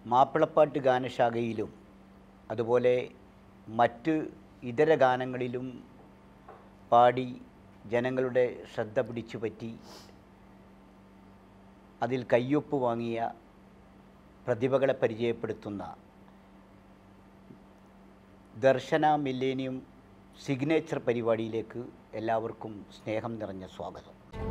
മാപ്പിളപ്പാട്ട് ഗാനശാഖയിലും അതുപോലെ മറ്റ് ഇതര ഗാനങ്ങളിലും പാടി ജനങ്ങളുടെ ശ്രദ്ധ പിടിച്ചു പറ്റി അതിൽ കയ്യൊപ്പ് വാങ്ങിയ പ്രതിഭകളെ പരിചയപ്പെടുത്തുന്ന ദർശന മില്ലേനിയം സിഗ്നേച്ചർ പരിപാടിയിലേക്ക് എല്ലാവർക്കും സ്നേഹം നിറഞ്ഞ സ്വാഗതം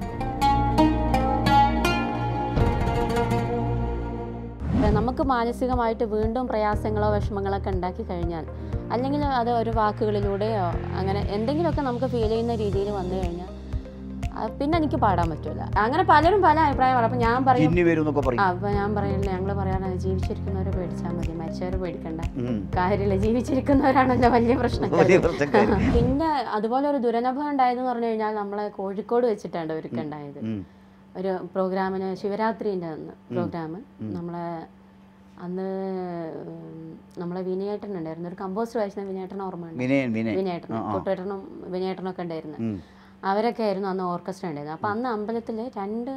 നമുക്ക് മാനസികമായിട്ട് വീണ്ടും പ്രയാസങ്ങളോ വിഷമങ്ങളോ ഒക്കെ ഉണ്ടാക്കി കഴിഞ്ഞാൽ അല്ലെങ്കിൽ അത് ഒരു വാക്കുകളിലൂടെയോ അങ്ങനെ എന്തെങ്കിലുമൊക്കെ നമുക്ക് ഫീൽ ചെയ്യുന്ന രീതിയിൽ വന്നു കഴിഞ്ഞാൽ ആ, പിന്നെ എനിക്ക് പാടാൻ പറ്റില്ല അങ്ങനെ പലരും പല അഭിപ്രായമാണ് അപ്പം ഞാൻ പറയും ജിന്നി വരും എന്നൊക്കെ ആ, പറയും അപ്പൊ ഞാൻ പറയില്ല ഞങ്ങൾ പറയാനാണ് ജീവിച്ചിരിക്കുന്നവരെ പേടിച്ചാൽ മതി മരിച്ചവരെ പേടിക്കണ്ട ഉം. കാര്യമില്ല ജീവിച്ചിരിക്കുന്നവരാണല്ലോ വലിയ പ്രശ്നം വലിയ പ്രശ്നക്കാര്. പിന്നെ അതുപോലെ ഒരു ദുരനുഭവം ഉണ്ടായതെന്ന് പറഞ്ഞു കഴിഞ്ഞാൽ നമ്മളെ കോഴിക്കോട് വെച്ചിട്ടാണ് അവർക്ക് ഉണ്ടായത് ഉം. ഒരു പ്രോഗ്രാമിന് ശിവരാത്രിൻ്റെ അന്ന് പ്രോഗ്രാം നമ്മളെ അന്ന് ഉം, നമ്മളെ വിനയേട്ടൻ ഉണ്ടായിരുന്നു ഒരു കമ്പോസ്റ്റ് വായിച്ച വിനയേട്ടൻ ഓർമ്മയുണ്ട് വിനയൻ വിനയൻ വിനയേട്ടനും കുട്ടേട്ടനും വിനയേട്ടനും ഒക്കെ ഉണ്ടായിരുന്നു ഉം. അവരൊക്കെ ആയിരുന്നു അന്ന് ഓർക്കസ്ട്ര ഉണ്ടായിരുന്നത് അപ്പം അന്ന് അമ്പലത്തിൽ രണ്ട്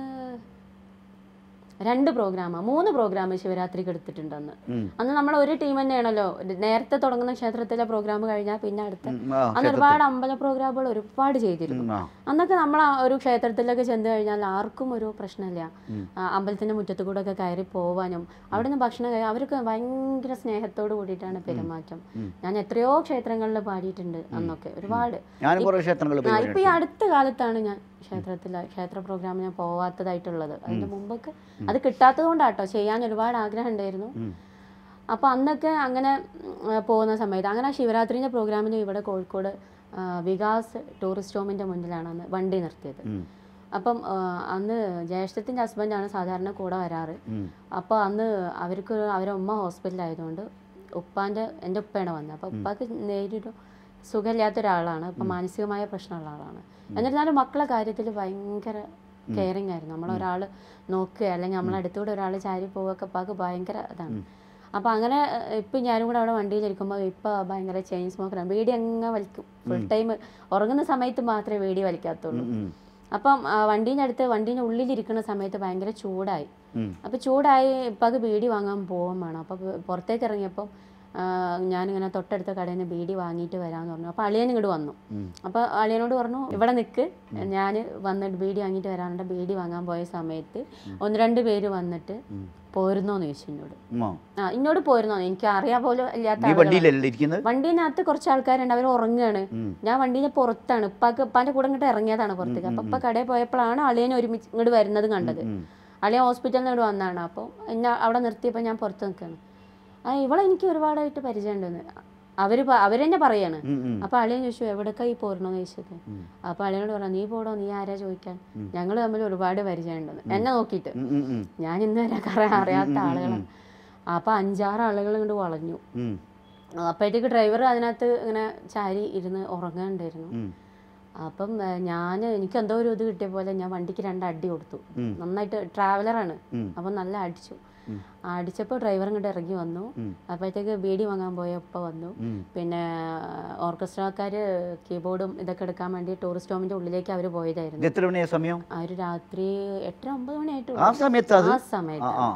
രണ്ട് പ്രോഗ്രാം മൂന്ന് പ്രോഗ്രാം ശിവരാത്രിക്ക് എടുത്തിട്ടുണ്ട് അന്ന് ഉം. അന്ന് നമ്മൾ ഒരു ടീം തന്നെയാണല്ലോ നേരത്തെ തുടങ്ങുന്ന ക്ഷേത്രത്തിലെ പ്രോഗ്രാം കഴിഞ്ഞാൽ പിന്നെ അടുത്ത ഉം. ആ, അന്ന് ഒരുപാട് അമ്പല പ്രോഗ്രാമുകൾ ഒരുപാട് ചെയ്തിരുന്നു ഉം. ആ. അന്നൊക്കെ നമ്മൾ ആ ഒരു ക്ഷേത്രത്തിലൊക്കെ ചെന്ന് കഴിഞ്ഞാൽ ആർക്കും ഒരു പ്രശ്നമില്ല ആ, അമ്പലത്തിന്റെ മുറ്റത്ത് കൂടെ ഒക്കെ കയറി പോവാനും അവിടെ നിന്ന് ഭക്ഷണം കഴി അവർക്ക് ഭയങ്കര സ്നേഹത്തോട് കൂടിയിട്ടാണ് പെരുമാറ്റം ഞാൻ എത്രയോ ക്ഷേത്രങ്ങളിൽ പാടിയിട്ടുണ്ട് അന്നൊക്കെ ഒരുപാട് ഞാൻ കുറേ ക്ഷേത്രങ്ങളിൽ പോയി ആ, ഇപ്പൊ ഈ അടുത്ത കാലത്താണ് ഞാൻ ക്ഷേത്രത്തിൽ ക്ഷേത്ര പ്രോഗ്രാമിന് ഞാൻ പോവാത്തതായിട്ടുള്ളത് അതിന്റെ മുമ്പൊക്കെ അത് കിട്ടാത്തത് കൊണ്ടാട്ടോ ചെയ്യാൻ ഒരുപാട് ആഗ്രഹം ഉണ്ടായിരുന്നു അപ്പോൾ അന്നൊക്കെ അങ്ങനെ ഉം, പോകുന്ന സമയത്ത് അങ്ങനെ ശിവരാത്രിൻ്റെ പ്രോഗ്രാമിന് ഇവിടെ കോഴിക്കോട് ആ, വികാസ് ടൂറിസ്റ്റ് ഹോമിൻ്റെ മുന്നിലാണ് അന്ന് വണ്ടി നിർത്തിയത് ഉം. അപ്പം ആ, അന്ന് ജ്യേഷ്ഠത്തിൻ്റെ ഹസ്ബൻഡാണ് സാധാരണ കൂടെ വരാറ് ഉം. അപ്പോൾ അന്ന് അവർക്ക് അവരെ ഉമ്മ ഹോസ്പിറ്റലായതുകൊണ്ട് ഉപ്പാൻ്റെ എൻ്റെ ഉപ്പയാണ് വന്നത് അപ്പോൾ ഉപ്പാക്ക് നേരിട്ട് സുഖമില്ലാത്ത ഒരാളാണ് അപ്പം മാനസികമായ പ്രശ്നമുള്ള ആളാണ് എന്നിരുന്നാലും മക്കളെ കാര്യത്തിൽ ഭയങ്കര കെയറിങ് ആയിരുന്നു നമ്മളൊരാൾ നോക്കുക അല്ലെങ്കിൽ നമ്മളെ അടുത്തൂടെ ഒരാൾ ചാരി പോവുകയൊക്കെ ഉപ്പാക്ക് ഭയങ്കര ഇതാണ് അപ്പോൾ അങ്ങനെ ഇപ്പം ഞാനും കൂടെ അവിടെ വണ്ടിയിലിരിക്കുമ്പോൾ ഇപ്പം ഭയങ്കര ചെയിൻ സ്മോക്കറാണ് വീടി അങ്ങ് വലിക്കും ഫുൾ ടൈം ഉറങ്ങുന്ന സമയത്ത് മാത്രമേ വീടി വലിക്കാത്തുള്ളൂ ഉം. അപ്പം ആ, വണ്ടീൻ്റെ അടുത്ത് വണ്ടീൻ്റെ ഉള്ളിലിരിക്കുന്ന സമയത്ത് ഭയങ്കര ചൂടായി ഉം. അപ്പോൾ ചൂടായി ഇപ്പം അത് ബീഡി വാങ്ങാൻ പോവാൻ വേണം അപ്പോൾ പുറത്തേക്ക് ഇറങ്ങിയപ്പോൾ ആ, ഞാനിങ്ങനെ തൊട്ടടുത്ത കടയിൽ നിന്ന് ബീഡി വാങ്ങിയിട്ട് വരാമെന്ന് പറഞ്ഞു അപ്പോൾ അളിയൻ ഇങ്ങോട്ട് വന്നു അപ്പോൾ അളിയനോട് പറഞ്ഞു ഇവിടെ നിൽക്ക് ഞാൻ വന്നിട്ട് ബീഡി വാങ്ങിയിട്ട് വരാനുണ്ട് ബീഡി വാങ്ങാൻ പോയ സമയത്ത് ഒന്ന് രണ്ട് പേര് വന്നിട്ട് പോരുന്നോന്ന് ചോദിച്ചു എന്നോട് ഉം. ആ. ആ ഇന്നോട് പോരുന്നോ എനിക്ക് അറിയാൻ പോലും ഇല്ലാത്ത നീ ആളുകളാണ്. വണ്ടിയിലല്ലേ ഇരിക്കുന്നത് വണ്ടീനകത്ത് കുറച്ച് ആൾക്കാരുണ്ട് അവർ ഉറങ്ങുകയാണ് ഞാൻ വണ്ടീൻ്റെ പുറത്താണ് ഉപ്പാക്ക് ഉപ്പാൻ്റെ കൂടെ ഇങ്ങോട്ട് ഇറങ്ങിയതാണ് പുറത്തേക്ക് അപ്പം ഉപ്പ കടയിൽ പോയപ്പോഴാണ് അളിയൻ ഒരുമിച്ച് ഇങ്ങോട്ട് വരുന്നത് കണ്ടത് അളിയൻ ഹോസ്പിറ്റലിൽ നിന്ന് ഇങ്ങോട്ട് വന്നതാണ് അപ്പോൾ എന്നെ അവിടെ നിർത്തിയപ്പോൾ ഞാൻ പുറത്ത് നിൽക്കുകയാണ് ആ ഇവളെ എനിക്ക് ഒരുപാടായിട്ട് പരിചയമുണ്ടെന്ന് അവർ അവരെന്നെ പറയാണ് ഉം, ഉം. അപ്പോൾ അളിയൻ ചോദിച്ചു എവിടേക്കാ ഈ പോരണോന്ന് ചോദിച്ചത് അപ്പോൾ അളിയനോട് പറഞ്ഞു നീ പോടോ നീ ആരാ ചോദിക്കാൻ ഞങ്ങൾ തമ്മിൽ ഒരുപാട് പരിചയമുണ്ടെന്ന് എന്നെ നോക്കിയിട്ട് ഉം, ഉം, ഉം. ഞാൻ ഇന്ന് വരെ കുറേ അറിയാത്ത ആളുകളാണ് അപ്പോൾ അഞ്ചാറ് ആളുകൾ ഇങ്ങോട്ട് വളഞ്ഞു ഉം. അപ്പോഴത്തേക്ക് ഡ്രൈവർ അതിനകത്ത് ഇങ്ങനെ ചാരി ഇരുന്ന് ഉറങ്ങാണ്ടായിരുന്നു ഉം. അപ്പം ഞാൻ എനിക്ക് എന്തോ ഒരു ഇത് കിട്ടിയ പോലെ ഞാൻ വണ്ടിക്ക് രണ്ട് അടി കൊടുത്തു നന്നായിട്ട് ട്രാവലറാണ് അപ്പം നല്ല അടിച്ചു അടിച്ചപ്പോൾ ഡ്രൈവർ ഇങ്ങോട്ട് ഇറങ്ങി വന്നു അപ്പോഴത്തേക്ക് ബീഡി വാങ്ങാൻ പോയപ്പോൾ വന്നു പിന്നെ ഓർക്കസ്ട്രക്കാർ കീബോർഡും ഇതൊക്കെ എടുക്കാൻ വേണ്ടി ടൂറിസ്റ്റ് ഹോമിൻ്റെ ഉള്ളിലേക്ക് അവർ പോയതായിരുന്നു ഇത് എത്ര മണിയാ സമയം ആ ഒരു രാത്രി എട്ടര ഒമ്പത് മണിയായിട്ടുള്ളൂ ആ സമയത്ത് അത് ആ സമയത്ത് ആ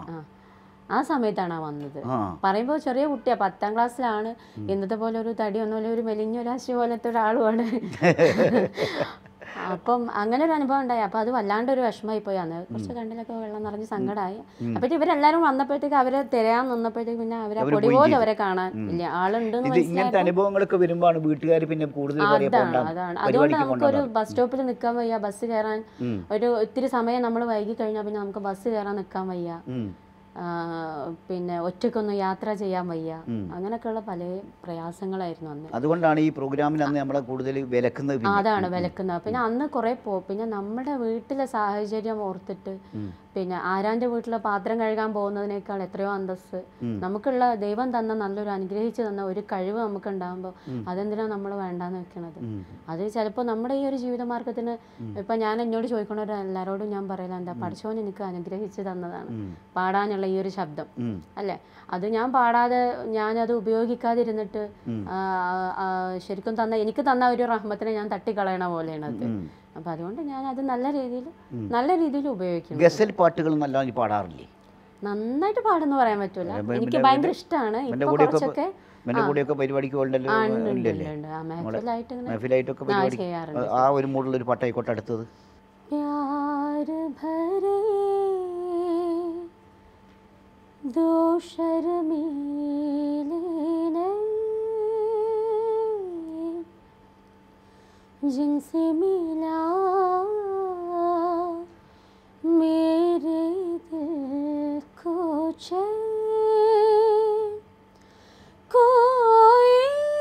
ആ സമയത്താണ് ആ വന്നത് ആ പറയുമ്പോൾ ചെറിയ കുട്ടിയാ പത്താം ക്ലാസ്സിലാണ് ഇന്നത്തെ പോലെ ഒരു തടി ഒന്നുമില്ല ഒരു മെലിഞ്ഞൊരാശി പോലത്തെ ഒരാളുമാണ് അപ്പം അങ്ങനെ ഒരു അനുഭവം ഉണ്ടായി അപ്പൊ അത് വല്ലാണ്ട് ഒരു വിഷമമായി പോയി അന്ന് കുറച്ച് കണ്ണിലൊക്കെ വെള്ളം നിറഞ്ഞ് സങ്കടമായി അപ്പോഴത്തേക്ക് ഇവരെല്ലാരും വന്നപ്പോഴത്തേക്ക് അവരെ തിരയാൻ നിന്നപ്പോഴത്തേക്ക് പിന്നെ അവരെ പൊടി പോലും അവരെ കാണാൻ ഇല്ല ആളുണ്ടെന്ന് ഇത് ഇങ്ങനത്തെ അനുഭവങ്ങളൊക്കെ വരുമ്പോഴാണ് വീട്ടുകാർ പിന്നെ കൂടുതൽ അതാണ് പറയപ്പെടാം അതാണ് അതുകൊണ്ട് നമുക്കൊരു ബസ് സ്റ്റോപ്പിൽ നിൽക്കാൻ വയ്യ ബസ് കയറാൻ ഒരു ഒത്തിരി സമയം നമ്മൾ വൈകി കഴിഞ്ഞാൽ പിന്നെ നമുക്ക് ബസ് കയറാൻ നിൽക്കാൻ വയ്യ ആ, പിന്നെ ഒറ്റയ്ക്കൊന്നും യാത്ര ചെയ്യാൻ വയ്യ അങ്ങനെയൊക്കെയുള്ള പല പ്രയാസങ്ങളായിരുന്നു അന്ന് അതുകൊണ്ടാണ് ഈ പ്രോഗ്രാമിന് അന്ന് നമ്മളെ കൂടുതൽ വിലക്കുന്നത് ആ, പിന്നെ. അതാണ് വിലക്കുന്നത് പിന്നെ അന്ന് കുറേ പോ പിന്നെ നമ്മുടെ വീട്ടിലെ സാഹചര്യം ഓർത്തിട്ട് പിന്നെ ആരാന്റെ വീട്ടിലെ പാത്രം കഴുകാൻ പോകുന്നതിനേക്കാൾ എത്രയോ അന്തസ്സ് നമുക്കുള്ള ദൈവം തന്ന നല്ലൊരു അനുഗ്രഹിച്ച് തന്ന ഒരു കഴിവ് നമുക്ക് ഉണ്ടാകുമ്പോൾ അതെന്തിനാ നമ്മൾ വേണ്ടാന്ന് വെക്കണത് അത് ചിലപ്പോൾ നമ്മുടെ ഈ ഒരു ജീവിതമാർഗത്തിന് ഇപ്പം ഞാൻ എന്നോട് ചോദിക്കണവർ എല്ലാവരോടും ഞാൻ പറയില്ല എന്താ പഠിച്ചവൻ എനിക്ക് അനുഗ്രഹിച്ച് തന്നതാണ് പാടാനുള്ള ഈ ഒരു ശബ്ദം ഉം. അല്ലേ അത് ഞാൻ പാടാതെ ഞാനത് ഉപയോഗിക്കാതിരുന്നിട്ട് ആ, ആ, ശരിക്കും തന്ന എനിക്ക് തന്ന ഒരു റഹ്മത്തിനെ ഞാൻ തട്ടിക്കളയണ പോലെയാണ് അത് അപ്പം അതുകൊണ്ട് ഞാൻ അത് നല്ല രീതിയിൽ നല്ല രീതിയിൽ ഉപയോഗിക്കുന്നു ഗസൽ പാട്ടുകൾ നല്ല നീ പാടാറില്ലേ നന്നായിട്ട് പാടുന്നു പറയാൻ പറ്റൂല ഇവൻ എനിക്ക് പിന്നെ ഭയങ്കര ഇഷ്ടമാണ് ഇവൻ്റെ ഇപ്പൊ കൂടെയൊക്കെ കുറച്ചൊക്കെ ഇവൻ്റെ കൂടെയൊക്കെ പരിപാടിക്ക് ഉണ്ടല്ലോ ആ, ഉണ്ട്, ഉണ്ട്, ഇല്ലല്ലേ ഉണ്ട്, ഉണ്ട്. ആ, മഹഫിലായിട്ട് ഇങ്ങനെ മഹഫിലായിട്ടൊക്കെ ആ, പരിപാടി ചെയ്യാറുണ്ട്. ആ ഒരു മൂഡിലൊരു പാട്ടായിക്കോട്ടെ അടുത്തത് प्यार भरे दो शर्मीले नैन जिनसे मिला मेरे दिल को चैन कोई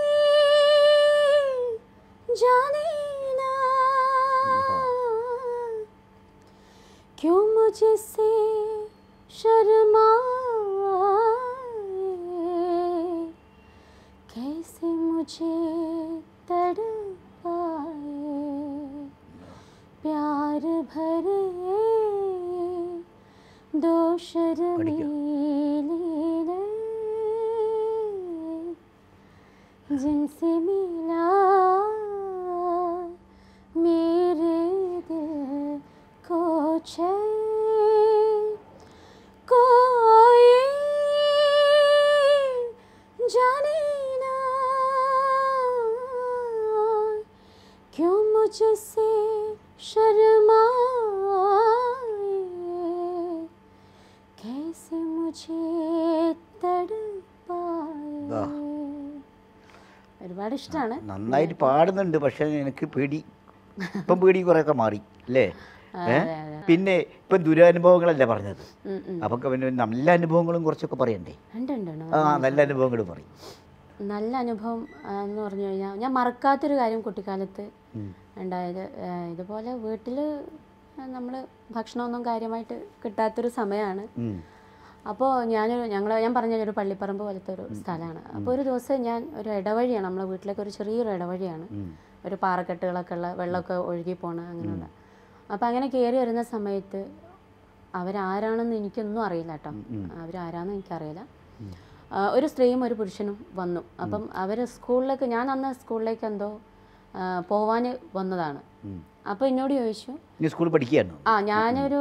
जाने ना क्यों मुझसे शर्माए कैसे मुझे तड़पाए प्यार भरे दो शर्मीले नैन जिनसे मिला मेरे दिल को चैन कोई जाने ना क्यों मुझसे शर्माए कैसे मुझे तड़पाए ഒരുപാട് ഇഷ്ടമാണ് നന്നായിട്ട് പാടുന്നുണ്ട് പക്ഷെ എനിക്ക് പേടി ഇപ്പം പേടി കുറേയൊക്കെ മാറി അല്ലേ ഏ? പിന്നെ ഇപ്പം ദുരനുഭവങ്ങളല്ലേ പറഞ്ഞത് അപ്പൊ പിന്നെ നല്ല അനുഭവങ്ങളും കുറച്ചൊക്കെ പറയണ്ടേ ഉണ്ട് ഉണ്ട് ഉണ്ട്. ആ നല്ല അനുഭവങ്ങൾ പറയും നല്ല അനുഭവം ആ, എന്ന് പറഞ്ഞു കഴിഞ്ഞാൽ ഞാൻ മറക്കാത്തൊരു കാര്യം കുട്ടിക്കാലത്ത് ഉണ്ടായത് ആ, ഇതുപോലെ വീട്ടിൽ നമ്മൾ ഭക്ഷണമൊന്നും കാര്യമായിട്ട് കിട്ടാത്തൊരു സമയമാണ് ഉം. അപ്പോൾ ഞാനൊരു ഞങ്ങൾ ഞാൻ പറഞ്ഞ ഒരു പള്ളിപ്പറമ്പ് പോലത്തെ ഒരു സ്ഥലമാണ് അപ്പോൾ ഒരു ദിവസം ഞാൻ ഒരു ഇടവഴിയാണ് നമ്മളെ വീട്ടിലേക്ക് ഒരു ചെറിയൊരു ഇടവഴിയാണ് ഒരു പാറക്കെട്ടുകളൊക്കെ ഉള്ള വെള്ളമൊക്കെ ഒഴുകി പോണ അങ്ങനെയുള്ള അപ്പോൾ അങ്ങനെ കയറി വരുന്ന സമയത്ത് അവരാരാണെന്ന് എനിക്കൊന്നും അറിയില്ല കേട്ടോ അവരാരാന്ന് എനിക്കറിയില്ല ആ, ഒരു സ്ത്രീയും ഒരു പുരുഷനും വന്നു അപ്പം അവർ സ്കൂളിലേക്ക് ഞാൻ അന്ന് സ്കൂളിലേക്ക് എന്തോ പോവാൻ വന്നതാണ് അപ്പോൾ എന്നോട് ചോദിച്ചു നീ സ്കൂളിൽ പഠിക്കുകയാണോ ആ ഞാനൊരു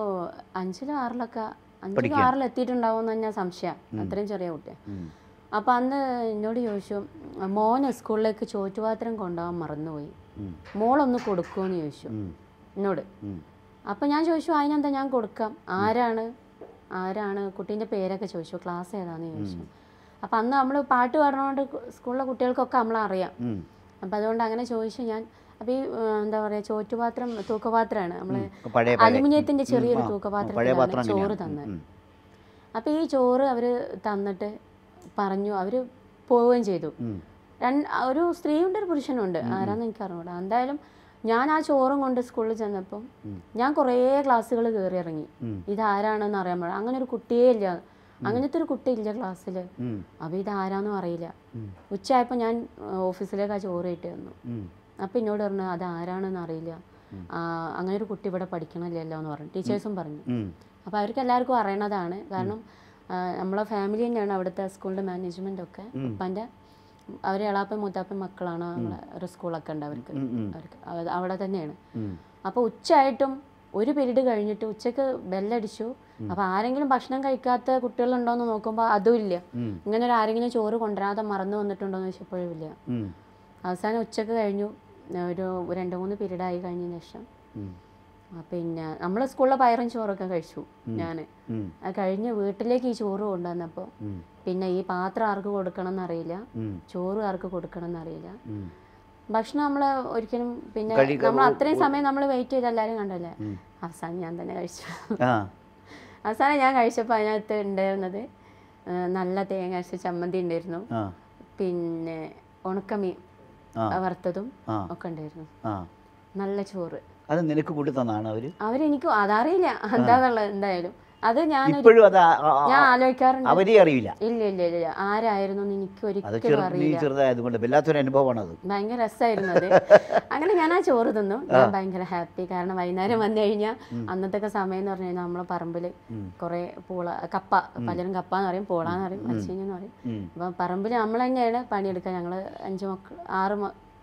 അഞ്ചിലോ ആറിലൊക്കെ അഞ്ചിലോ ആറിലോ എത്തിയിട്ടുണ്ടാവും എന്ന് ഞാൻ സംശയം അത്രയും ചെറിയ കുട്ടിയാണ് ഉം. അപ്പം അന്ന് എന്നോട് ചോദിച്ചു മോന് സ്കൂളിലേക്ക് ചോറ്റുപാത്രം കൊണ്ടുപോകാൻ മറന്നുപോയി ഉം. മോളൊന്ന് കൊടുക്കുമെന്ന് ചോദിച്ചു ഉം. എന്നോട് ഉം. അപ്പം ഞാൻ ചോദിച്ചു അതിനെന്താ ഞാൻ കൊടുക്കാം ആരാണ് ആരാണ് കുട്ടീൻ്റെ പേരൊക്കെ ചോദിച്ചു ക്ലാസ് ഏതാന്ന് ചോദിച്ചു അപ്പം അന്ന് നമ്മൾ പാട്ട് പാടുന്നതുകൊണ്ട് സ്കൂളിലെ കുട്ടികൾക്കൊക്കെ നമ്മളെ അറിയാം ഉം. അപ്പം അതുകൊണ്ട് അങ്ങനെ ചോദിച്ചു ഞാൻ അപ്പം ഈ ആ, എന്താ പറയുക ചോറ്റുപാത്രം തൂക്കപാത്രമാണ് നമ്മൾ പഴയ അലുമിനിയത്തിൻ്റെ ചെറിയൊരു ആ, പഴയ തൂക്കപാത്രത്തിലാണ് പാത്രം ചോറ് അങ്ങനെയാണ്. തന്നത് ഉം. അപ്പോൾ ഈ ചോറ് അവർ തന്നിട്ട് പറഞ്ഞു അവർ പോവുകയും ചെയ്തു ഉം. രണ്ട് ഒരു സ്ത്രീയുണ്ട് ഒരു പുരുഷനുണ്ട് ആരാന്ന് എനിക്ക് അറിഞ്ഞൂടാ എന്തായാലും ഞാൻ ആ ചോറും കൊണ്ട് സ്കൂളിൽ ചെന്നപ്പം ഞാൻ കുറേ ക്ലാസ്സുകൾ കയറി ഇറങ്ങി ഉം. ഇതാരാണെന്ന് അറിയാൻ പാടില്ല അങ്ങനെ ഒരു കുട്ടിയേ ഇല്ല അങ്ങനത്തെ ഒരു കുട്ടി ഇല്ല ക്ലാസ്സിൽ ഉം. അപ്പോൾ ഇതാരാന്നും അറിയില്ല ഉച്ചയായപ്പോൾ ഞാൻ ആ, ഓഫീസിലേക്ക് ആ ചോറ് ഇട്ട് തന്നു ഉം. അപ്പം എന്നോട് പറഞ്ഞു അത് ആരാണെന്ന് അറിയില്ല ആ, അങ്ങനെ ഒരു കുട്ടി ഇവിടെ പഠിക്കണില്ലല്ലോ എന്ന് പറഞ്ഞു ടീച്ചേഴ്സും പറഞ്ഞു ഉം. അപ്പോൾ അവർക്ക് എല്ലാവർക്കും അറിയണതാണ് കാരണം ആ, നമ്മളെ ഫാമിലി തന്നെയാണ് അവിടുത്തെ സ്കൂളിൻ്റെ മാനേജ്മെൻ്റ് ഒക്കെ ഉപ്പാൻ്റെ അവർ എളാപ്പൻ മൂത്താപ്പൻ മക്കളാണ് നമ്മളെ ഒരു സ്കൂളൊക്കെ ഉണ്ട് അവർക്ക് ഉം. ഉം. അവർക്ക് അവ- അവിടെ തന്നെയാണ് ഉം. അപ്പോൾ ഉച്ചയായിട്ടും ഒരു പീരീഡ് കഴിഞ്ഞിട്ട് ഉച്ചക്ക് ബെല്ലടിച്ചു അപ്പോൾ ആരെങ്കിലും ഭക്ഷണം കഴിക്കാത്ത കുട്ടികളുണ്ടോയെന്ന് നോക്കുമ്പോൾ അതും ഇല്ല ഉം. ഇങ്ങനെ ഒരു ആരെങ്കിലും ചോറ് കൊണ്ടുവരാതെ മറന്നു വന്നിട്ടുണ്ടോ എന്ന് ചോദിച്ചപ്പോഴും ഇല്ല ഉം. അവസാനം ഉച്ചക്ക് കഴിഞ്ഞു ഒരു രണ്ട് മൂന്ന് പീരീഡ് ആയി കഴിഞ്ഞതിന് ശേഷം ഉം. ആ, പിന്നെ നമ്മൾ സ്കൂളിലെ പയറും ചോറൊക്കെ കഴിച്ചു ഞാൻ ഉം. അത് കഴിഞ്ഞ് വീട്ടിലേക്ക് ഈ ചോറ് കൊണ്ടുവന്നപ്പോൾ ഉം. പിന്നെ ഈ പാത്രം ആർക്ക് കൊടുക്കണം എന്നറിയില്ല ഉം. ചോറ് ആർക്ക് കൊടുക്കണം എന്നറിയില്ല ഉം. ഭക്ഷണം നമ്മൾ ഒരിക്കലും പിന്നെ കഴിക്ക- നമ്മൾ അത്രയും സമയം നമ്മൾ വെയിറ്റ് ചെയ്ത് എല്ലാവരും കണ്ടല്ലേ അവസാനം ഞാൻ തന്നെ കഴിച്ചു ആ അവസാനം ഞാൻ കഴിച്ചപ്പോൾ അതിനകത്ത് ഉണ്ടായിരുന്നത് ആ, നല്ല തേങ്ങ അരച്ച ചമ്മന്തി ഉണ്ടായിരുന്നു ആ പിന്നെ ഉണക്കമീൻ ആ. വറുത്തതും ആ. ഒക്കെ ഉണ്ടായിരുന്നു ആ നല്ല ചോറ് അത് നിനക്ക് കൂട്ടി തന്നാണ് അവര് അവരെനിക്ക് അതറിയില്ല എന്താന്നുള്ളത് എന്തായാലും അത് ഞാൻ ഇപ്പോഴും അത് ആ- ആ- ഞാൻ ആലോചിക്കാറുണ്ട് അവരെ അറിയില്ല ഇല്ല ഇല്ല ഇല്ല ആരായിരുന്നു എന്ന് എനിക്ക് അത് ഒരിക്കലും ചെറു നീ അറിയില്ല ചെറുതായതുകൊണ്ട് വല്ലാത്തൊരു അനുഭവമാണ് അത് ഭയങ്കര രസമായിരുന്നു അത് അങ്ങനെ ഞാൻ ആ ചോറ് തിന്നു ഞാൻ ഭയങ്കര ഹാപ്പി കാരണം വൈകുന്നേരം വന്നു കഴിഞ്ഞാൽ അന്നത്തെ സമയം എന്ന് പറഞ്ഞു കഴിഞ്ഞാൽ നമ്മളെ പറമ്പിൽ കുറെ പൂള കപ്പ പലരും കപ്പ എന്ന് പറയും പൂള എന്ന് പറയും മച്ചിഞ്ഞെന്ന് പറയും ഉം. അപ്പം പറമ്പിൽ നമ്മൾ തന്നെയാണ് പണിയെടുക്കുക ഞങ്ങൾ അഞ്ച് മക്കൾ ആറ് മ-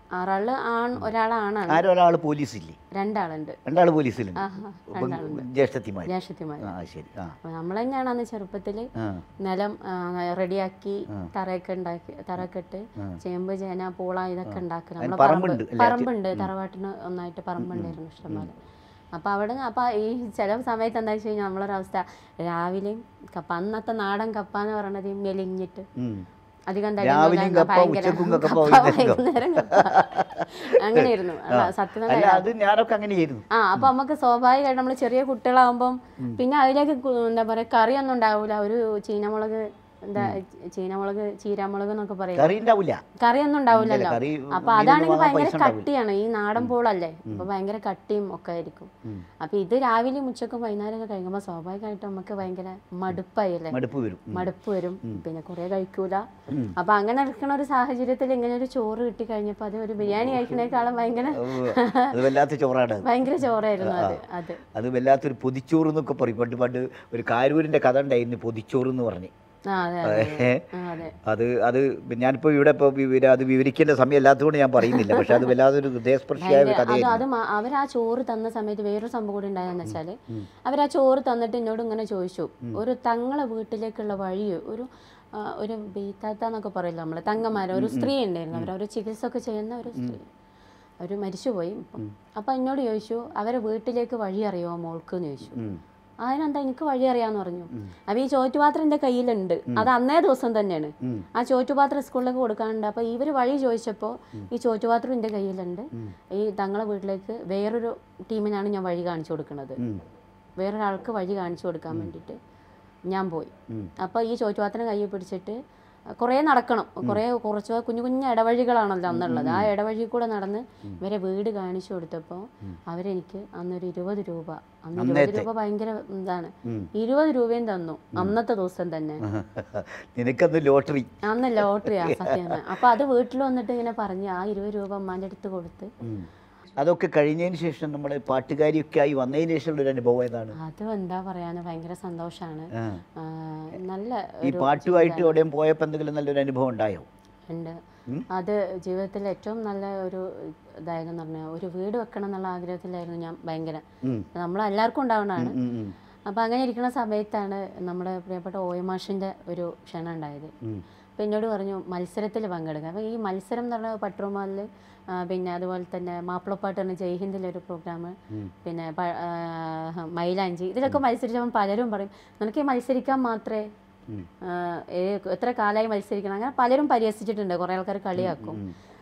ആറാള് ആൺ ഒരാളാണാണ് ആരോ ഒരാൾ പോലീസില്ലേ രണ്ടാളുണ്ട് രണ്ടാൾ പോലീസിലുണ്ട് ആഹാ, ഇപ്പം ജ്യേഷ്ഠത്തിമാർ ജ്യേഷ്ഠത്തിമാർ ആ ശരി ആ അപ്പോൾ നമ്മൾ തന്നെയാണ് അന്ന് ചെറുപ്പത്തിൽ ആ നിലം ആ, റെഡിയാക്കി തറയൊക്കെ ഉണ്ടാക്കി തറയൊക്കെ ഇട്ട് ചേമ്പ് ചേന പൂള ഇതൊക്കെ ഉണ്ടാക്കുക നമ്മളെ പറമ്പുണ്ട് പറമ്പ് പറമ്പുണ്ട് തറവാട്ടിന് ഒന്നായിട്ട് പറമ്പുണ്ടായിരുന്നു ഇഷ്ടംപോലെ അപ്പോൾ അവിടെ അപ്പോൾ ഈ ചില സമയത്ത് എന്താ വെച്ച് കഴിഞ്ഞാൽ നമ്മളൊരവസ്ഥ രാവിലെയും കപ്പ അന്നത്തെ നാടൻ കപ്പ എന്ന് പറയുന്നത് ഈ മെലിഞ്ഞിട്ട് ഉം. അധികം രാവിലെയും കപ്പ, ഉച്ചക്കും കപ്പ, വൈകുന്നേരം വൈകുന്നേരം കപ്പ അങ്ങനെയായിരുന്നു അല്ല, സത്യം അല്ല അത് ഞാനൊക്കെ അങ്ങനെയായിരുന്നു ആ അപ്പൊ നമുക്ക് സ്വാഭാവികമായിട്ട് നമ്മൾ ചെറിയ കുട്ടികളാകുമ്പം പിന്നെ അതിലേക്ക് കു- എന്താ പറയാ കറിയൊന്നും ഉണ്ടാവൂല ഒരു ചീനമുളക് എന്താ ചീനമുളക് ചീരാമുളക് എന്നൊക്കെ പറയും കറി ഉണ്ടാവില്ല കറിയൊന്നും ഉണ്ടാവില്ലല്ലോ കറി അപ്പൊ അതാണെങ്കിൽ ഭയങ്കര കട്ടിയാണ് ഈ നാടൻ പൂളല്ലേ അപ്പൊ ഭയങ്കര കട്ടിയും ഒക്കെ ആയിരിക്കും അപ്പൊ ഇത് രാവിലെയും ഉച്ചക്കും വൈകുന്നേരം ഒക്കെ കഴിക്കുമ്പോൾ സ്വാഭാവികമായിട്ടും നമുക്ക് ഭയങ്കര മടുപ്പായില്ലേ മടുപ്പ് വരും മടുപ്പ് വരും പിന്നെ കുറെ കഴിക്കൂല അപ്പൊ അങ്ങനെ ഇരിക്കുന്ന ഒരു സാഹചര്യത്തിൽ ഇങ്ങനെ ഒരു ചോറ് കിട്ടി കഴിഞ്ഞപ്പോ അത് ഒരു ബിരിയാണി കഴിക്കണേക്കാളും ഭയങ്കര അത് വല്ലാത്ത ചോറാണ് അത്. ഭയങ്കര ചോറായിരുന്നു അത് അത് അത് വല്ലാത്തൊരു പൊതിച്ചോറ് എന്നൊക്കെ പറയും പണ്ട് പണ്ട് ഒരു കാരൂരിന്റെ കഥ ഉണ്ടായിരുന്നു പൊതിച്ചോറ് എന്ന് പറഞ്ഞ് ആ അതെ അതെ ഏ? ആ, അതെ അത് അത് ഞാനിപ്പോൾ ഇവിടെ ഇപ്പോൾ വിവര അത് വിവരിക്കേണ്ട സമയം അല്ലാത്തതുകൊണ്ട് ഞാൻ പറയുന്നില്ല പക്ഷെ അത് വല്ലാതൊരു ഹൃദയസ്പർശിയായ ഒരു അത് കഥയായിരുന്നു അത് മ- അവർ ആ ചോറ് തന്ന സമയത്ത് വേറൊരു സംഭവം കൂടി ഉണ്ടായെന്ന് വെച്ചാല് അവർ ആ ചോറ് തന്നിട്ട് എന്നോട് ഇങ്ങനെ ചോദിച്ചു ഒരു തങ്ങളെ വീട്ടിലേക്കുള്ള വഴി ഒരു ആ, ഒരു ബീത്താത്ത എന്നൊക്കെ പറയില്ല നമ്മള് തങ്ങന്മാരെ ഒരു സ്ത്രീ ഉണ്ടായിരുന്നു അവർ ഒരു ചികിത്സ ഒക്കെ ചെയ്യുന്ന ഒരു സ്ത്രീ അവർ മരിച്ചുപോയി ഇപ്പം അപ്പം എന്നോട് ചോദിച്ചു അവരെ വീട്ടിലേക്ക് വഴി അറിയുമോ മോൾക്ക് എന്ന് ചോദിച്ചു ഉം. അതിനെന്താ എനിക്ക് വഴി അറിയാന്ന് പറഞ്ഞു അപ്പൊ ഈ ചോറ്റുപാത്രം എൻ്റെ കയ്യിലുണ്ട് അത് അന്നേ ദിവസം തന്നെയാണ് ഉം. ആ ചോറ്റുപാത്രം സ്കൂളിലേക്ക് കൊടുക്കാനുണ്ട് അപ്പൊ ഇവര് വഴി ചോദിച്ചപ്പോൾ ഈ ചോറ്റുപാത്രം എൻ്റെ കയ്യിലുണ്ട് ഈ തങ്ങളെ വീട്ടിലേക്ക് വേറൊരു ടീമിനാണ് ഞാൻ വഴി കാണിച്ചു കൊടുക്കുന്നത് ഉം. വേറൊരാൾക്ക് വഴി കാണിച്ചു കൊടുക്കാൻ വേണ്ടിയിട്ട് ഞാൻ പോയി ഉം. അപ്പോൾ ഈ ചോറ്റുപാത്രം കയ്യിൽ പിടിച്ചിട്ട് കുറേ നടക്കണം കുറേ കുറച്ച് കുഞ്ഞു കുഞ്ഞു ഇടവഴികളാണല്ലോ അന്നുള്ളത് ആ ഇടവഴി കൂടെ നടന്ന് ഇവരെ വീട് കാണിച്ചു കൊടുത്തപ്പോൾ അവരെനിക്ക് അന്നൊരു ഇരുപത് രൂപ അന്ന് ഇരുപത് രൂപ ഭയങ്കര ഇതാണ് ഉം. ഇരുപത് രൂപയും തന്നു അന്നത്തെ ദിവസം തന്നെ നിനക്കന്ന് ലോട്ടറി അന്ന് ലോട്ടറിയാ സത്യം അപ്പൊ അത് വീട്ടിൽ വന്നിട്ട് ഇങ്ങനെ പറഞ്ഞ് ആ ഇരുപത് രൂപ അമ്മാൻ്റെ അടുത്ത് കൊടുത്ത് ഉം. അതൊക്കെ കഴിഞ്ഞതിന് ശേഷം നമ്മൾ പാട്ടുകാരിയൊക്കെ ആയി വന്നതിന് ശേഷമുള്ള ഒരു അനുഭവം ഏതാണ് അത് എന്താ പറയാന്ന് ഭയങ്കര സന്തോഷാണ് ആ. ആ, നല്ല ഈ പാട്ടുമായിട്ട് എവിടെയും പോയപ്പോൾ എന്തെങ്കിലും നല്ലൊരു അനുഭവം ഉണ്ടായോ ഉണ്ട് അത് ജീവിതത്തിൽ ഏറ്റവും നല്ല ഒരു ഇതായിരുന്നു പറഞ്ഞാൽ ഒരു വീട് വെക്കണം എന്നുള്ള ആഗ്രഹത്തിലായിരുന്നു ഞാൻ ഭയങ്കര ഉം. നമ്മളെല്ലാവർക്കും ഉണ്ടാവുന്നതാണ് ഉം, ഉം, അപ്പോൾ അങ്ങനെ ഇരിക്കുന്ന സമയത്താണ് നമ്മുടെ പ്രിയപ്പെട്ട ഓയമാഷിൻ്റെ ഒരു ക്ഷണം ഉണ്ടായത് ഉം. അപ്പോൾ എന്നോട് പറഞ്ഞു മത്സരത്തിൽ പങ്കെടുക്കുക അപ്പോൾ ഈ മത്സരം എന്ന് പറഞ്ഞാൽ പട്രോമാലിൽ പിന്നെ അതുപോലെ തന്നെ മാപ്പിളപ്പാട്ട് എന്ന ജയ്ഹിന്ദിലെ ഒരു പ്രോഗ്രാം പിന്നെ പ- ആ, മൈലാഞ്ചി ഇതിലൊക്കെ മത്സരിച്ചപ്പോൾ പലരും പറയും നിനക്ക് ഈ മത്സരിക്കാൻ മാത്രമേ ഉം. ആ, ഏ- എത്ര കാലമായി മത്സരിക്കണം അങ്ങനെ പലരും പരിഹസിച്ചിട്ടുണ്ട് കുറേ ആൾക്കാർ കളിയാക്കും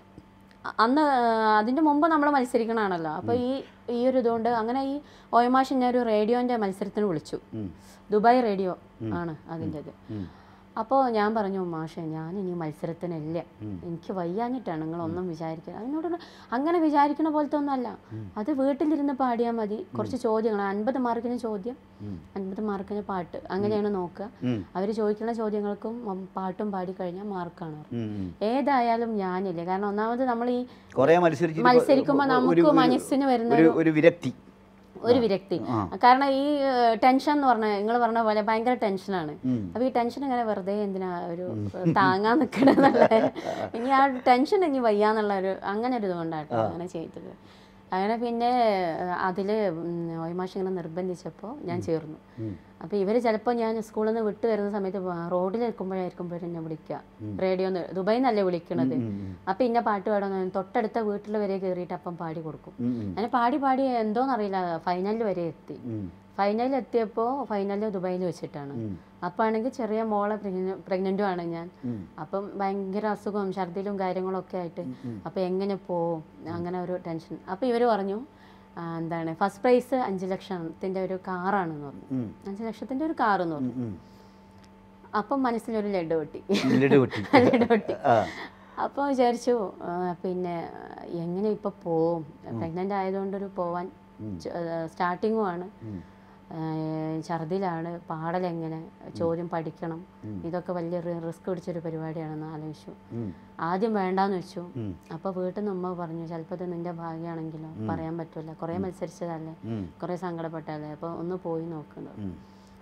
അ- അന്ന് അതിൻ്റെ മുമ്പ് നമ്മൾ മത്സരിക്കണമാണല്ലോ അപ്പോൾ ഈ ഈ ഒരു ഇതുകൊണ്ട് അങ്ങനെ ഈ ഓയമാഷിനെ ഒരു റേഡിയോൻ്റെ മത്സരത്തിന് വിളിച്ചു ഉം. ദുബായ് റേഡിയോ ആണ് അതിൻ്റെത് ഉം. അപ്പോൾ ഞാൻ പറഞ്ഞു മാഷെ ഞാൻ ഇനി മത്സരത്തിനില്ല എനിക്ക് വയ്യാഞ്ഞിട്ടാണ് നിങ്ങളൊന്നും വിചാരിക്കുക അതിനോട് പറഞ്ഞു, അങ്ങനെ വിചാരിക്കുന്ന പോലത്തെ ഒന്നുമല്ല അത് വീട്ടിലിരുന്ന് പാടിയാൽ മതി കുറച്ച് ചോദ്യങ്ങൾ അൻപത് മാർക്കിന് ചോദ്യം അൻപത് മാർക്കിന് പാട്ട് അങ്ങനെയാണ് നോക്കുക ഉം. അവർ ചോദിക്കുന്ന ചോദ്യങ്ങൾക്കും ഉം, പാട്ടും പാടി കഴിഞ്ഞാൽ മാർക്കാണ് ഉം, ഉം. ഏതായാലും ഞാനില്ല കാരണം ഒന്നാമത് നമ്മൾ ഈ കുറേ മത്സരിച്ച് മത്സരിക്കുമ്പോൾ നമുക്ക് മനസ്സിന് വരുന്ന ഒരു ഒരു വിരക്തി ഒരു വിരക്തി കാരണം ഈ ടെൻഷൻ എന്ന് പറഞ്ഞ നിങ്ങൾ പറഞ്ഞ പോലെ ഭയങ്കര ടെൻഷനാണ് ഉം. അപ്പൊ ഈ ടെൻഷൻ ഇങ്ങനെ വെറുതെ എന്തിനാ ഒരു താങ്ങാൻ നിൽക്കണെന്നുള്ള ഇനി ആ ടെൻഷൻ ഇനി വയ്യാന്നുള്ള ഒരു അങ്ങനെ ഒരു ഇതുകൊണ്ടാട്ടോ അങ്ങനെ ചെയ്തത് അങ്ങനെ പിന്നെ അതിൽ ഓയമാഷ് ഇങ്ങനെ നിർബന്ധിച്ചപ്പോൾ ഞാൻ ചേർന്നു അപ്പോൾ ഇവർ ചിലപ്പോൾ ഞാൻ സ്കൂളിൽ നിന്ന് വിട്ട് വരുന്ന സമയത്ത് റോഡിൽ നിൽക്കുമ്പോഴായിരിക്കും ഇവർ എന്നെ വിളിക്കുക റേഡിയോ ദുബായിൽ നിന്നല്ലേ വിളിക്കണത് അപ്പം ഇന്ന പാട്ട് പാടുന്ന തൊട്ടടുത്ത വീട്ടിൽ വരെ കയറിയിട്ട് അപ്പം പാടി കൊടുക്കും ഉം, ഉം. അങ്ങനെ പാടി പാടി എന്തോന്നറിയില്ല ഫൈനലിൽ വരെ എത്തി ഉം. ഫൈനലിൽ എത്തിയപ്പോൾ ഫൈനലിൽ ദുബായിൽ വെച്ചിട്ടാണ് ഉം. അപ്പോൾ ആണെങ്കിൽ ചെറിയ മോളെ പ്രഗ്നൻറ്റും ആണ് ഞാൻ ഉം. അപ്പം ഭയങ്കര അസുഖവും ഛർദിലും കാര്യങ്ങളൊക്കെ ആയിട്ട് അപ്പോൾ എങ്ങനെ പോവും അങ്ങനെ ഒരു ടെൻഷൻ അപ്പോൾ ഇവർ പറഞ്ഞു ആ, എന്താണ് ഫസ്റ്റ് പ്രൈസ് അഞ്ച് ലക്ഷത്തിൻ്റെ ഒരു കാറാണെന്ന് പറഞ്ഞു ഉം. അഞ്ച് ലക്ഷത്തിൻ്റെ ഒരു കാർ എന്ന് പറഞ്ഞു ഉം. അപ്പം മനസ്സിലൊരു ലഡു പൊട്ടി ലഡു പൊട്ടി ലഡു പൊട്ടി ആ അപ്പോൾ വിചാരിച്ചു ആ, പിന്നെ എങ്ങനെ ഇപ്പോൾ പോവും പ്രഗ്നൻ്റ് ആയതുകൊണ്ടൊരു പോവാൻ സ്റ്റാർട്ടിങ്ങും ആണ് ഉം. ആ, ഛർദിലാണ് പാടലെങ്ങനെ ചോദ്യം പഠിക്കണം ഇതൊക്കെ വലിയ റിസ്ക് പിടിച്ചൊരു പരിപാടിയാണെന്ന് ആലോചിച്ചു ഉം. ആദ്യം വേണ്ടാന്ന് വെച്ചു ഉം. അപ്പോൾ വീട്ടിൽ നിന്ന് ഉമ്മ പറഞ്ഞു ചിലപ്പോൾ ഇത് നിന്റെ ഭാഗ്യമാണെങ്കിലോ പറയാൻ പറ്റില്ല കുറേ മത്സരിച്ചതല്ലേ ഉം. കുറേ സങ്കടപ്പെട്ടതല്ലേ അപ്പോൾ ഒന്ന് പോയി നോക്കുന്നു ഉം.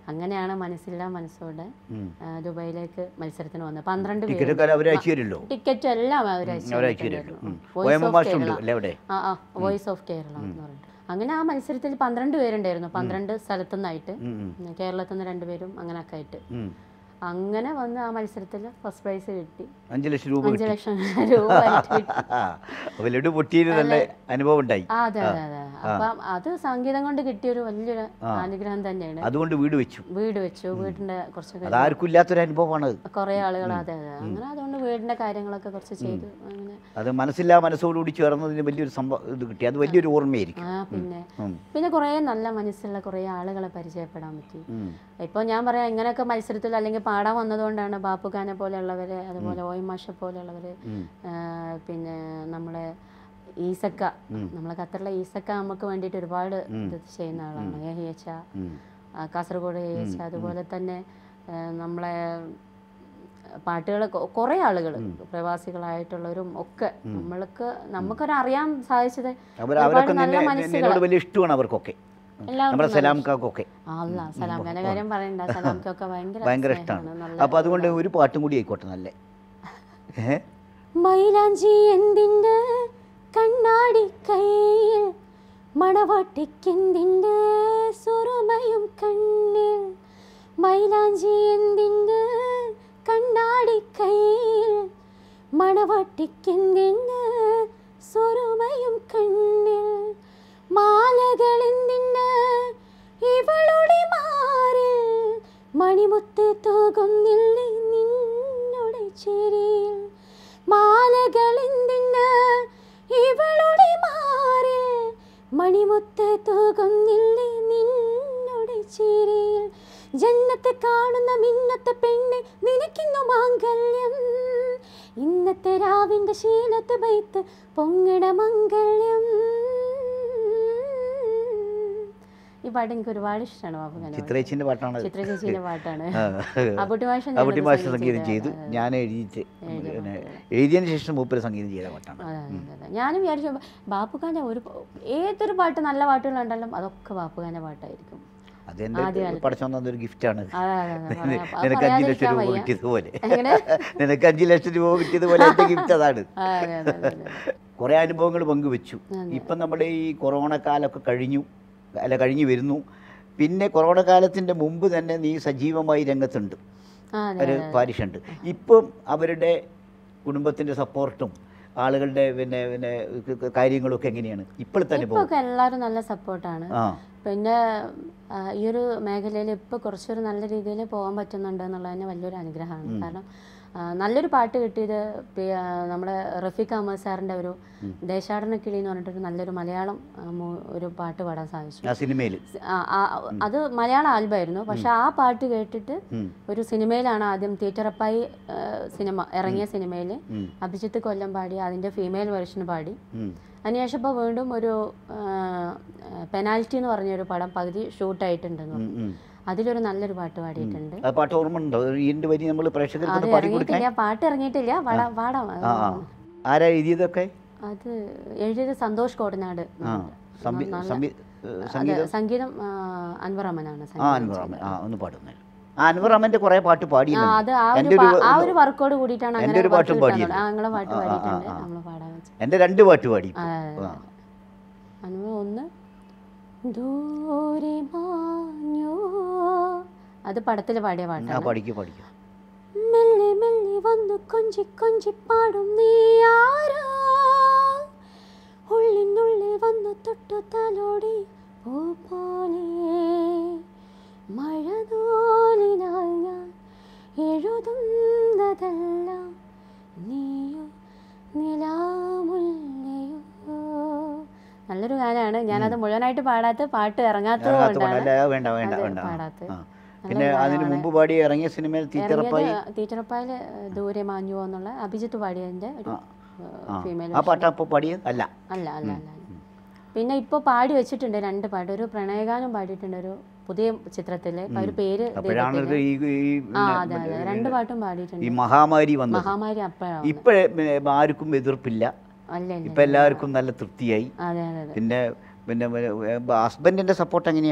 അങ്ങനെയാണ് മനസ്സില്ല മനസ്സോടെ ഉം. ആ, ദുബായിലേക്ക് മത്സരത്തിന് വന്നത് പന്ത്രണ്ട് ടിക്കറ്റ് പേര് ഒക്കെ അവർ അയച്ചു തരുമല്ലോ ടിക്കറ്റ് എല്ലാം അവർ അവർ അയച്ചു തരുമല്ലോ ഒ എം മാസ്റ്റർ ഉണ്ട് അല്ലേ അവിടെ ആ ആ വോയിസ് ഓഫ് കേരള എന്ന് പറഞ്ഞിട്ട് അങ്ങനെ ആ മത്സരത്തിൽ പന്ത്രണ്ട് പേരുണ്ടായിരുന്നു പന്ത്രണ്ട് സ്ഥലത്തു നിന്നായിട്ട് ഉം, ഉം. കേരളത്തിൽ നിന്ന് രണ്ടുപേരും അങ്ങനെയൊക്കെ ആയിട്ട് ഉം. അങ്ങനെ വന്ന് ആ മത്സരത്തിൽ ഫസ്റ്റ് പ്രൈസ് കിട്ടി അഞ്ച് ലക്ഷം രൂപ അഞ്ച് ലക്ഷം രൂപ എനിക്ക് കിട്ടി അപ്പോൾ ലഡു പൊട്ടിയത് നല്ല അനുഭവം ഉണ്ടായി ആ അതെ അതെ അതെ അപ്പം അത് സംഗീതം കൊണ്ട് കിട്ടിയൊരു വലിയൊരു അനുഗ്രഹം തന്നെയാണ് അതുകൊണ്ട് വീട് വെച്ചു വീട് വെച്ചു വീടിന്റെ കുറച്ചൊക്കെ അതാർക്കും ഇല്ലാത്തൊരു അനുഭവമാണ് അത്. കുറേ ആളുകൾ അതെ അതെ അങ്ങനെ അതുകൊണ്ട് വീടിന്റെ കാര്യങ്ങളൊക്കെ കുറച്ച് ചെയ്തു അങ്ങനെ അത് മനസ്സില്ലാ മനസ്സോടുകൂടി ചേർന്നതിന് വലിയൊരു സംഭവം ഇത് കിട്ടി അത് വലിയൊരു ഓർമ്മയായിരിക്കും ആ പിന്നെ ഉം. പിന്നെ കുറേ നല്ല മനസ്സുള്ള കുറേ ആളുകളെ പരിചയപ്പെടാൻ പറ്റി ഉം. ഇപ്പോൾ ഞാൻ പറയാം ഇങ്ങനെയൊക്കെ മത്സരത്തിൽ അല്ലെങ്കിൽ പാടാൻ വന്നതുകൊണ്ടാണ് ബാപ്പുഖാനെ പോലെയുള്ളവര് അതുപോലെ ഓയ് മാഷ പോലെയുള്ളവര് ഉം. ആ, പിന്നെ നമ്മളെ ഈസക്ക നമ്മളെ ഖത്തറിലെ ഈസക്ക നമുക്ക് വേണ്ടിയിട്ട് ഒരുപാട് ഇത് ചെയ്യുന്ന ആളാണ് ഏഹിയച്ച ഉം. കാസർഗോഡ് ഏഹിയച്ച അതുപോലെ തന്നെ ആ, നമ്മളെ പാട്ടുകൾ കുറേ ആളുകൾ പ്രവാസികളായിട്ടുള്ളവരും ഒക്കെ നമ്മൾക്ക് നമുക്കൊരറിയാൻ സാധിച്ചത് അവർ ഒരുപാട് അവരൊക്കെ നല്ല നിന്നെ മനസ്സുകൾ നിന്നോട് വലിയ ഇഷ്ടമാണ് അവർക്കൊക്കെ എല്ലാവർക്കും നമ്മുടെ സലാംക്കാക്കൊക്കെ അല്ല സലാംഖാന്റെ കാര്യം പറയണ്ട സലാംക്കൊക്കെ ഭയങ്കര ഭയങ്കര സ്നേഹമാണ്. ഇഷ്ടമാണ് നല്ല അപ്പോൾ അതുകൊണ്ട് ഒരു പാട്ടും കൂടി ആയിക്കോട്ടെ നല്ല ഏഹ് മൈലാഞ്ചി എന്തിൻ്റെ കണ്ണാടി കയ്യിൽ മണവാട്ടിക്കെന്തിൻ്റെ സുറുമയും കണ്ണിൽ മൈലാഞ്ചി എന്തിൻ്റെ കണ്ണാടി കയ്യിൽ മണവാട്ടിക്കെന്തിൻ്റെ സുറുമയും കണ്ണിൽ മാലകൾ എന്തിന് ഇവളുടെ മാറിൽ മണിമുത്ത് തൂകുന്നില്ല നിന്നോട് ചേരിയിൽ മാലകൾ എന്തിന് ഇവളുടെ മാറിൽ മണിമുത്ത് തൂകുന്നില്ല നിന്നോട് ചേരിയിൽ ജന്നത്തെ കാണുന്ന മിന്നത്തെ പെണ്ണ് നിനക്കിന്നു മാംഗല്യം ഇന്നത്തെ രാവിന്റെ ശീലത്ത് ബൈത്ത് പൊങ്ങട മംഗല്യം ഈ പാട്ട് എനിക്ക് ഒരുപാട് ഇഷ്ടമാണ് ബാബു ചിത്രേച്ചിൻ്റെ പാട്ടാണ് ചിത്ര ചേച്ചീൻ്റെ പാട്ടാണ് ആ. അബുട്ടി മാഷ് അബുട്ടി മാസ്റ്റർ സംഗീതം ചെയ്തു ഞാൻ എഴുതിയിട്ട് പിന്നെ എഴുതിയതിന് ശേഷം മൂപ്പര് സംഗീതം ചെയ്ത പാട്ടാണ് അതെ, അതെ, അതെ. ഞാനും വിചാരിച്ചു ബാപ്പുഖാൻ്റെ ഒരു ഏതൊരു പാട്ട് നല്ല പാട്ടുകളുണ്ടല്ലോ അതൊക്കെ ബാപ്പുഖാൻ്റെ പാട്ടായിരിക്കും അതെൻ്റെ പഠിച്ചോന്ന ഒരു ഗിഫ്റ്റാണ് അതെ, അതെ, അതെ. പറയാ- അത് നിനക്ക് അഞ്ച് ലക്ഷം പറയാതിരിക്കാൻ രൂപ വയ്യ. കിട്ടിയതുപോലെ എങ്ങനെ? നിനക്ക് അഞ്ച് ലക്ഷം രൂപ കിട്ടിയതുപോലെ എൻ്റെ ഗിഫ്റ്റ് അതാണ് ആ, അതെ, അതെ, അതെ, അതെ. കുറേ അനുഭവങ്ങൾ പങ്കുവെച്ചു ഇപ്പം നമ്മുടെ ഈ കൊറോണ കാലമൊക്കെ കഴിഞ്ഞു അല്ല കഴിഞ്ഞു വരുന്നു പിന്നെ കൊറോണ കാലത്തിൻ്റെ മുമ്പ് തന്നെ നീ സജീവമായി രംഗത്തുണ്ട് ആ, അതെ, ഒരു പാരിഷുണ്ട് ഇപ്പം അവരുടെ കുടുംബത്തിൻ്റെ സപ്പോർട്ടും ആളുകളുടെ പിന്നെ പിന്നെ ക- കാര്യങ്ങളൊക്കെ എങ്ങനെയാണ് ഇപ്പോഴത്തെ ഇപ്പൊ അനുഭവം ഒക്കെ എല്ലാവരും നല്ല സപ്പോർട്ടാണ് ആ പിന്നെ ആ, ഈ ഒരു മേഖലയിൽ ഇപ്പോൾ കുറച്ചൊരു നല്ല രീതിയിൽ പോകാൻ പറ്റുന്നുണ്ട് എന്നുള്ളത് തന്നെ വലിയൊരു അനുഗ്രഹമാണ് കാരണം ആ, നല്ലൊരു പാട്ട് കിട്ടിയത് പി- ആ, നമ്മുടെ റഫീഖ് അഹമ്മദ് സാറിൻ്റെ ഒരു ദേശാടന കിളി എന്ന് പറഞ്ഞിട്ടൊരു നല്ലൊരു മലയാളം ആ, മൂ- ഒരു പാട്ട് പാടാൻ സാധിച്ചു ആ സിനിമയിൽ ആ, ആ, അത് മലയാളം ആൽബമായിരുന്നു പക്ഷെ ആ പാട്ട് കേട്ടിട്ട് ഒരു സിനിമയിലാണ് ആദ്യം തിയേറ്ററപ്പായി സിനിമ ഇറങ്ങിയ സിനിമയിൽ അഭിജിത്ത് കൊല്ലം പാടി അതിൻ്റെ ഫീമെയിൽ വെർഷൻ പാടി അതിനുശേഷം ഇപ്പോൾ വീണ്ടും ഒരു പെനാൽറ്റി എന്ന് പറഞ്ഞൊരു പടം പകുതി ഷൂട്ടായിട്ടുണ്ടെന്ന് പറഞ്ഞു അതിലൊരു നല്ലൊരു പാട്ട് പാടിയിട്ടുണ്ട് ആ പാട്ട് ഓർമ്മ ഉണ്ടോ ഇതിൻ്റെ വരി നമ്മൾ പ്രേക്ഷകർക്ക് അത് ഒന്ന് പാടി കൊടുക്കാൻ ഇറങ്ങിയിട്ടില്ല പാട്ട് ഇറങ്ങിയിട്ടില്ല പാടാം പാടാം അത് ആ ആ ആരാ എഴുതിയതൊക്കെ അത് എഴുതിയത് സന്തോഷ് കോടനാട് ആ സംവി സംവി ഏഹ് അതെ, സംഗീതം സംഗീതം ആ, അൻവർ റഹ്മാനാണ് ആ സംഗീതം അൻവർ അഹമ്മദ് ആ ഒന്ന് പാടുന്നേ ആ അൻവർ അഹമ്മദിന്റെ കുറേ പാട്ട് ആ, പാടിയില്ല അത് ആ ഒരു എൻ്റെ ഒരു പാ- ആ ഒരു വർക്കോട് കൂടിയിട്ടാണ് എൻ്റെ അങ്ങനെ ഒരു work പാട്ടും കിട്ടാൻ പാടിയില്ല. തുടങ്ങി. ആ നിങ്ങളെ പാട്ട് ആ, ആ, പാടിയിട്ടുണ്ട് ആ. നമ്മൾ പാടാൻ വെച്ചു എൻ്റെ രണ്ട് പാട്ട് പാടി ഇപ്പൊ. അതെ, ആ. അനുഭവം ഒന്ന് ദൂരെ മാഞ്ഞോ അത് പടത്തിൽ പാടിയ ആ പാട്ടാണ് പഠിക്കൂ പഠിക്കൂ മെല്ലെ മെല്ലെ വന്നു കൊഞ്ചി കൊഞ്ചി പാടും നീ ആരോ ഉള്ളിനുള്ളിൽ വന്നു തൊട്ടു തലോടി പൂ പോലെ മഴതോലിനാൽ ഞാൻ എഴുതുന്നതെല്ലാം നീയോ നിലാമുല്ലയോ നല്ലൊരു ഗാനമാണ് ഞാനത് മുഴുവനായിട്ട് പാടാത്ത പാട്ട് ഇറങ്ങാത്തത് അതിനകത്ത് കൊണ്ടാണ് പാടല്ല, വേണ്ട വേണ്ട അത് വേണ്ട ആ. പാടാത്തത്. ആ. പിന്നെ അതിന് മുമ്പ് പാടി ഇറങ്ങിയ സിനിമയിൽ തീറ്ററപ്പായി ടീച്ചറപ്പായിൽ ദൂരെ മാഞ്ഞു എന്നുള്ള അഭിജിത്ത് പാടിയതിന്റെ ഒരു ഫീമെയിൽ ആ പാട്ട് അപ്പോൾ പാടിയത് അല്ല അല്ല അല്ല അല്ല അല്ല. പിന്നെ ഇപ്പോൾ പാടി വെച്ചിട്ടുണ്ട് രണ്ട് പാട്ട് ഒരു പ്രണയഗാനം പാടിയിട്ടുണ്ട് ഒരു പുതിയ ചിത്രത്തില് അപ്പൊ ഒരു പേര് അപ്പോഴാണ് ഇത് ഈ ഈ ആ പിന്നെ അതെ അതെ രണ്ട് പാട്ടും പാടിയിട്ടുണ്ട് ഈ മഹാമാരി വന്നത് മഹാമാരി അപ്പോഴാണ് ഇപ്പോഴേ ആർക്കും എതിർപ്പില്ല അല്ല ഇല്ല ഇപ്പം എല്ലാവർക്കും നല്ല തൃപ്തിയായി അതെ അതെ അതെ പിന്നെ പിന്നെ ഹസ്ബൻഡിൻ്റെ സപ്പോർട്ട് എങ്ങനെയാ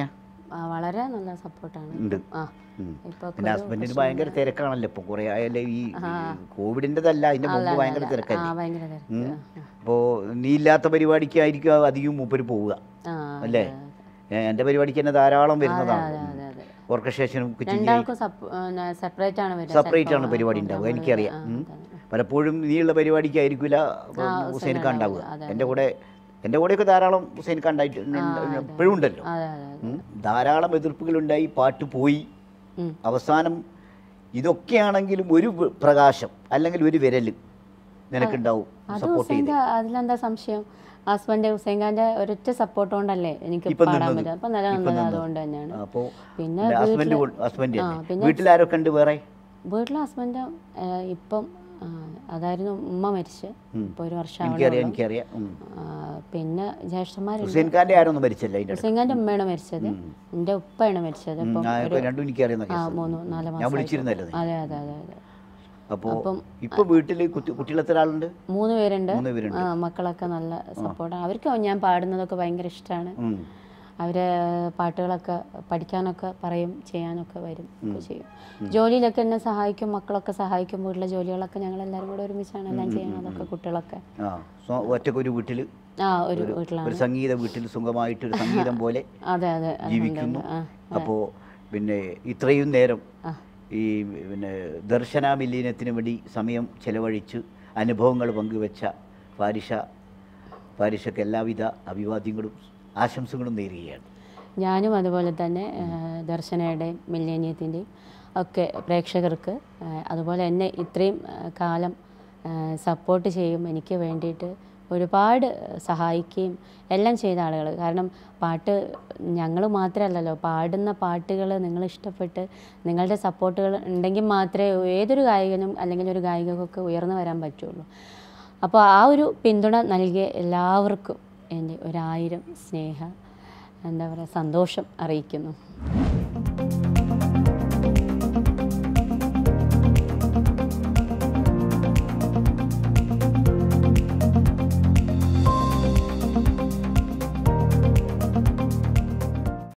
ആ, വളരെ നല്ല സപ്പോർട്ടാണ് ഉണ്ട് ആ ഉം. ഇപ്പൊ പിന്നെ ഹസ്ബൻഡിന് ഭയങ്കര തിരക്കാണല്ലോ ഇപ്പം കുറേ ആയാലും ഈ കോവിഡിൻ്റെതല്ല അതിൻ്റെ മുമ്പ് ഭയങ്കര ആ തിരക്കല്ലേ ഭയങ്കര തിരക്ക് അപ്പോൾ നീ ഇല്ലാത്ത പരിപാടിക്കായിരിക്കും അധികം മൂപ്പര് പോവുക ആ അല്ലേ എൻ്റെ പരിപാടിക്ക് തന്നെ ധാരാളം വരുന്നതാണ് അതെ അതെ അതെ ഓർക്കസ്ട്രേഷനും കുച്ചിങ് രണ്ടാൾക്കും സെപ്പറേറ്റ് ആണ് വരുന്നത് സെപ്പറേറ്റ് ആണ് പരിപാടി ഉണ്ടാവുക എനിക്കറിയാം ഉം. പലപ്പോഴും നീയുള്ള പരിപാടിക്കായിരിക്കില്ല ഹുസൈൻ ഖാൻ ഉണ്ടാവുക എൻ്റെ കൂടെ എൻ്റെ കൂടെയൊക്കെ ധാരാളം ഹുസൈൻ ഖാൻ ഉണ്ടായിട്ട് എപ്പോഴും ഉണ്ടല്ലോ അതെ അതെ അതെ ഉം. ധാരാളം എതിർപ്പുകളുണ്ടായി പാട്ട് പോയി ഉം. അവസാനം ഇതൊക്കെയാണെങ്കിലും ഒരു വ- പ്രകാശം അല്ലെങ്കിൽ ഒരു വിരൽ നിനക്കുണ്ടാവും അത് സപ്പോർട്ട് ഹുസൈൻ ചെയ്ത് ഖാൻ അതിലെന്താ സംശയം ഹസ്ബൻഡ് ഹുസൈൻ ഖാന്റെ ഒരൊറ്റ സപ്പോർട്ട് കൊണ്ടല്ലേ എനിക്ക് ഇപ്പം പാടാൻ നിന്നത്. പറ്റും അപ്പൊ നല്ല ഇപ്പം നല്ലത് നിന്നത്. അതുകൊണ്ട് തന്നെയാണ് അപ്പോൾ പിന്നെ ഹസ്ബൻഡ് ഹസ്ബൻഡ് ആ, തന്നെ പിന്നെ വീട്ടിലാരൊക്കെ ഉണ്ട് വേറെ വീട്ടിലെ ഹസ്ബൻഡ് ഇപ്പം ആ, അതായിരുന്നു ഉമ്മ മരിച്ച് ഇപ്പൊ ഒരു വർഷം എനിക്കറിയാം എനിക്കറിയാം ഉം. പിന്നെ ജ്യേഷ്ഠന്മാരുണ്ട് ഹുസൈൻ ഖാൻ്റെ ആരൊന്നും മരിച്ചല്ല അതിൻ്റെ ഹുസൈൻ ഖാന്റെ ഉമ്മയാണ് മരിച്ചത് എൻ്റെ ഉപ്പയാണ് മരിച്ചത് ഇപ്പം രണ്ടും എനിക്കറിയുന്ന ആ കേസ് മൂന്ന് നാല് ഞാൻ മാസം വിളിച്ചിരുന്നല്ലോ അതെ അതെ അതെ അതെ അപ്പോൾ ഇപ്പോൾ വീട്ടിൽ കുട്ടി കുട്ടികളെത്ര ആളുണ്ട് മൂന്ന് പേരുണ്ട് മൂന്ന് പേരുണ്ട് ആ മക്കളൊക്കെ നല്ല സപ്പോർട്ടാണ് അവർക്ക് ഞാൻ പാടുന്നതൊക്കെ ഭയങ്കര ഇഷ്ടമാണ് ഉം. അവര് പാട്ടുകളൊക്കെ പഠിക്കാനൊക്കെ പറയും ചെയ്യാനൊക്കെ വരും ഒക്കെ ചെയ്യും ജോലിയിലൊക്കെ എന്നെ സഹായിക്കും മക്കളൊക്കെ സഹായിക്കും വീട്ടിലെ ജോലികളൊക്കെ ഞങ്ങൾ എല്ലാവരും കൂടെ ഒരുമിച്ചാണ് എല്ലാം ചെയ്യണതൊക്കെ കുട്ടികളൊക്കെ ആ സ്വ- ഒറ്റയ്ക്ക് ഒരു വീട്ടിൽ ആ ഒരു വീട്ടിലാണ് ഒരു സംഗീത വീട്ടിൽ സുഖമായിട്ട് ഒരു സംഗീതം പോലെ അതെ അതെ ജീവിക്കുന്നു ആ അപ്പോൾ പിന്നെ ഇത്രയും നേരം ആ. ഈ പിന്നെ ദർശന മില്ലീനത്തിന് വേണ്ടി സമയം ചെലവഴിച്ച് അനുഭവങ്ങൾ പങ്കുവെച്ച പാരിഷ പാരിഷക്ക് എല്ലാവിധ അഭിവാദ്യങ്ങളും ആശംസകളും നേരുകയാണ് ഞാനും അതുപോലെ തന്നെ ആ, ദർശനയുടെയും മില്ലേനിയത്തിൻ്റെയും ഒക്കെ പ്രേക്ഷകർക്ക് ആ, അതുപോലെ എന്നെ ഇത്രയും ആ, കാലം സപ്പോർട്ട് ചെയ്യും എനിക്ക് വേണ്ടിയിട്ട് ഒരുപാട് സഹായിക്കുകയും എല്ലാം ചെയ്ത ആളുകൾ കാരണം പാട്ട് ഞങ്ങൾ മാത്രമല്ലല്ലോ പാടുന്ന പാട്ടുകൾ നിങ്ങൾ ഇഷ്ടപ്പെട്ട് നിങ്ങളുടെ സപ്പോർട്ടുകൾ ഉണ്ടെങ്കിൽ മാത്രമേ ഏതൊരു ഗായകനും അല്ലെങ്കിൽ ഒരു ഗായികക്കൊക്കെ ഉയർന്നു വരാൻ പറ്റുള്ളൂ അപ്പോൾ ആ ഒരു പിന്തുണ നൽകിയ എല്ലാവർക്കും എൻ്റെ ഒരായിരം സ്നേഹ എന്താ പറയുക സന്തോഷം അറിയിക്കുന്നു